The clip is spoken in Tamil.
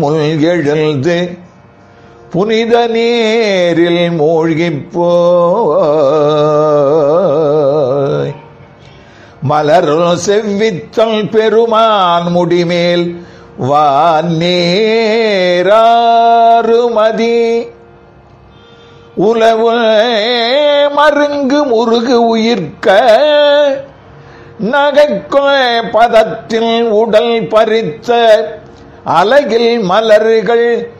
முள் எழுந்து புனித நீரில் மூழ்கிப் போய் மலருள் செவ்வித்தல் பெருமான் முடிமேல் வாநேராறுமதி உலவு மருங்கு முருகு உயிர்க்க நகைக்கொலை பதத்தில் உடல் பறித்த அலகில் மலர்கள்